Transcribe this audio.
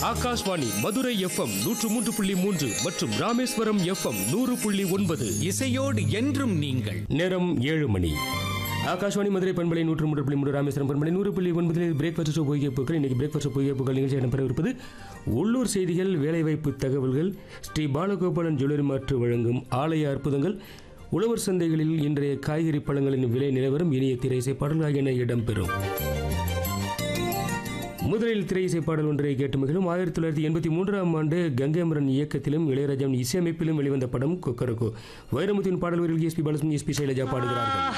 Akashvani Madurai FM நூற்று மூன்று புள்ளி மூன்று மற்றும் ராமேஸ்வரம் எஃப்எம் நூறு புள்ளி ஒன்பது இசையோடு என்றும் நீங்கள் நேரம் ஏழு மணி ஆகாஷ்வாணி மதுரை பண்பலை நூற்று மூன்று புள்ளி மூன்று ராமேஸ்வரம் பண்பலை நூறு புள்ளி ஒன்பதில் பிரேக்ஃபாஸ்ட் ஷோ பொய்யப்புகள் இன்னைக்கு பிரேக்ஃபாஸ்ட் ஷோ பொய்யப்புகள் நிகழ்ச்சி இடம்பெறவிருப்பது உள்ளூர் செய்திகள் வேலைவாய்ப்பு தகவல்கள் ஸ்ரீ பாலகோபாலன் ஜுவல்லரி மாற்று வழங்கும் ஆலய அற்புதங்கள் உழவர் சந்தைகளில் இன்றைய காய்கறி பழங்களின் விலை நிலவரம் இனிய திரை இசை பாடல் ஆகியன இடம்பெறும் முதலில் திரை இசை பாடல் ஒன்றை கேட்டு மகிழும் ஆயிரத்தி தொள்ளாயிரத்தி எண்பத்தி மூன்றாம் ஆண்டு கங்கைமரன் இயக்கத்திலும் இளையராஜாவின் இசையமைப்பிலும் வெளிவந்த படம் கொக்கரகோ வைரமுத்தின் பாடல் வரியில் எஸ்பி பாலசுமி எஸ்பி சைலஜா பாடுகிறார்கள்